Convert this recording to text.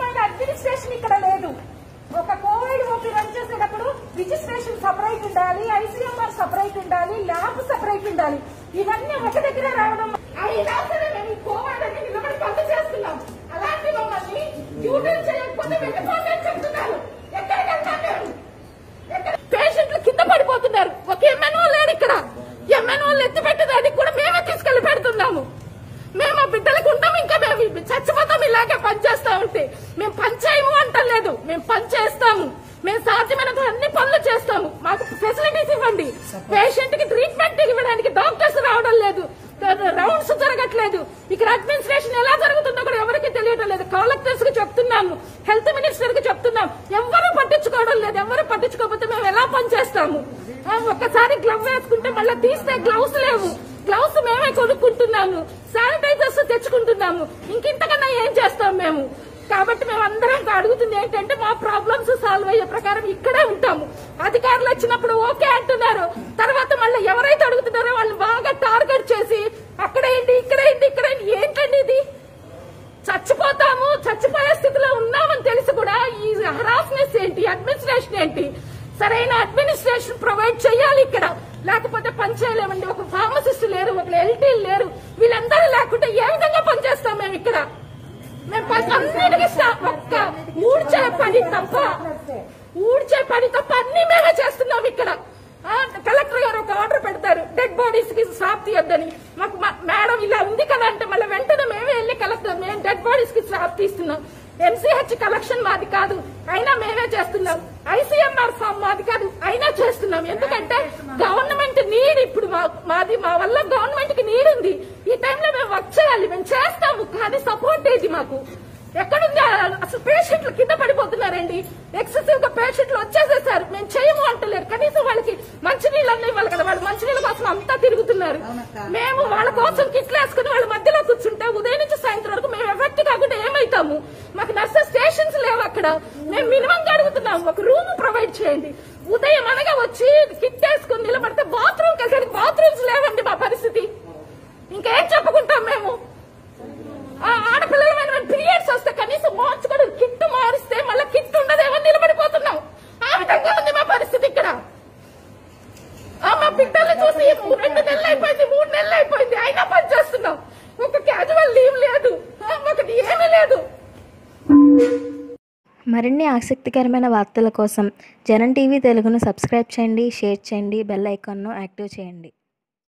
ముఖ్యమైన అడ్మినిస్ట్రేషన్ ఇక్కడ లేదు ఒక కోవిడ్ ఓపీ రన్ చేసేటప్పుడు రిజిస్ట్రేషన్ సపరేట్ ఉండాలి ఐసీఎంఆర్ సపరేట్ ఉండాలి ల్యాబ్ సపరేట్ ఉండాలి ఇవన్నీ ఒక దగ్గర రావడం అయినా సరే మేము ఈ కోవిడ్ అని నిలబడి పనులు చేస్తున్నాం అలాంటి మమ్మల్ని యూటర్న్ చేయకపోతే వెళ్ళిపోతే అని చెప్తున్నారు ఎక్కడికి వెళ్తాం మేము ఎక్కడ- పేషెంట్లు కింద పడిపోతున్నారు ఒక ఎంఎన్ఓ లేడు ఇక్కడ ఎంఎన్ఓ ఎత్తి పెట్టేదానికి కూడా మేమే తీసుకెళ్లి పెడుతున్నాము మేము ఆ బిడ్డలకు ఉంటాం ఇంకా మేము చచ్చిపోతాం ఇలాగే పని చేస్తా ఉంటే మేము పని చేయము అంటలేదు మేము పని చేస్తాము మేము సాధ్యమైనంత అన్ని పనులు చేస్తాము మాకు ఫెసిలిటీస్ ఇవ్వండి పేషెంట్ కి ట్రీట్మెంట్ ఇవ్వడానికి డాక్టర్స్ రావడం లేదు రౌండ్స్ జరగట్లేదు ఇక్కడ అడ్మినిస్ట్రేషన్ ఎలా జరుగుతుందో కూడా ఎవరికి తెలియడం లేదు కలెక్టర్స్ కి చెప్తున్నాము హెల్త్ మినిస్టర్ కి చెప్తున్నాం ఎవరు పట్టించుకోవడం లేదు ఎవరు పట్టించుకోకపోతే మేము ఎలా పని చేస్తాము ఆ, ఒక్కసారి గ్లవ్ వేసుకుంటే మళ్ళీ తీస్తే గ్లౌస్ లేవు గ్లౌస్ మేమే కొనుక్కుంటున్నాము శానిటైజర్స్ తెచ్చుకుంటున్నాము ఇంకింతకన్నా ఏం చేస్తాం మేము కాబట్టి మేము అందరం అడుగుతుంది ఏంటంటే మా ప్రాబ్లమ్స్ సాల్వ్ అయ్యే ప్రకారం ఇక్కడే ఉంటాము అధికారులు వచ్చినప్పుడు ఓకే అంటున్నారు తర్వాత మళ్ళీ ఎవరైతే అడుగుతున్నారో వాళ్ళు బాగా టార్గెట్ చేసి అక్కడేంటి ఇక్కడేంటి ఇక్కడేంటి ఏంటండి ఇది చచ్చిపోతాము చచ్చిపోయే స్థితిలో ఉన్నామని తెలిసి కూడా ఈ హరాస్నెస్ ఏంటి అడ్మినిస్ట్రేషన్ ఏంటి సరైన అడ్మినిస్ట్రేషన్ ప్రొవైడ్ చేయాలి ఇక్కడ లేకపోతే పని చేయలేమండి ఒక ఫార్మసిస్ట్ లేరు ఒక ఎల్టీ లేరు వీళ్ళందరూ లేకుంటే ఏ విధంగా పనిచేస్తాం మేము ఇక్కడ మేము పని అన్నిటికీ స్టాప్ ఒక్క ఊడ్చే పని తప్ప ఊడ్చే పని తప్ప అన్ని మేమే చేస్తున్నాం ఇక్కడ ఆ, కలెక్టర్ గారు ఒక ఆర్డర్ పెడతారు డెడ్ బాడీస్ కి స్లాబ్ తీయొద్దని మాకు మా- మేడం ఇలా ఉంది కదా అంటే మళ్ళీ వెంటనే మేమే వెళ్ళి కలెక్టర్ మేము డెడ్ బాడీస్ కి స్లాబ్ తీస్తున్నాం ఎంసీహెచ్ కలెక్షన్ మాది కాదు అయినా మేమే చేస్తున్నాం ఐసీఎంఆర్ ఫామ్ మాది కాదు అయినా చేస్తున్నాం ఎందుకంటే గవర్నమెంట్ నీడ్ ఇప్పుడు మా- మాది మా వల్ల గవర్నమెంట్ కి నీడ్ ఉంది ఈ టైంలో మేము వర్క్ చేయాలి మేము చేస్తాము కానీ సపోర్ట్ ఏది మాకు ఎక్కడుంది ఆ- అసలు పేషెంట్లు కింద పడిపోతున్నారండి ఎక్సెసివ్ గా పేషెంట్లు వచ్చేసేసారు మేము చేయము అంటలేరు కనీసం వాళ్ళకి మంచినీళ్ళు అన్నీ ఇవ్వాలి కదా వాళ్ళు మంచినీళ్ళ కోసం అంతా తిరుగుతున్నారు మేము వాళ్ళ కోసం కిట్లు వేసుకుని వాళ్ళ మధ్యలో కూర్చుంటే ఉదయం నుంచి సాయంత్రం వరకు మేము ఎఫెక్ట్ కాకుండా ఏమైతాము మాకు నర్సెస్ స్టేషన్స్ లేవు అక్కడ మేము మినిమం అడుగుతున్నాము ఒక రూమ్ ప్రొవైడ్ చేయండి ఉదయం అనగా వచ్చి కిట్ వేసుకుని నిలబడితే బాత్రూమ్ వెళ్ళడానికి బాత్రూమ్స్ లేవండి మా పరిస్థితి ఇంకేం చెప్పుకుంటాం మేము ఆ ఆడపిల్లలమైన మేము పీరియడ్స్ వస్తే కనీసం మార్చుకోవడం కిట్ మారిస్తే మళ్ళీ కిట్ ఉండదేమో నిలబడిపోతున్నాం ఆ విధంగా ఉంది మా పరిస్థితి ఇక్కడ ఆ మా బిడ్డలు చూసి రెండు నెలలు అయిపోయింది మూడు నెలలు అయిపోయింది అయినా పని చేస్తున్నాం ఒక క్యాజువల్ లీవ్ లేదు ఆ, ఒకటి ఏమీ లేదు మరిన్ని ఆసక్తికరమైన వార్తల కోసం జనం టీవీ తెలుగును సబ్స్క్రైబ్ చేయండి షేర్ చేయండి బెల్ ఐకాన్ను యాక్టివ్ చేయండి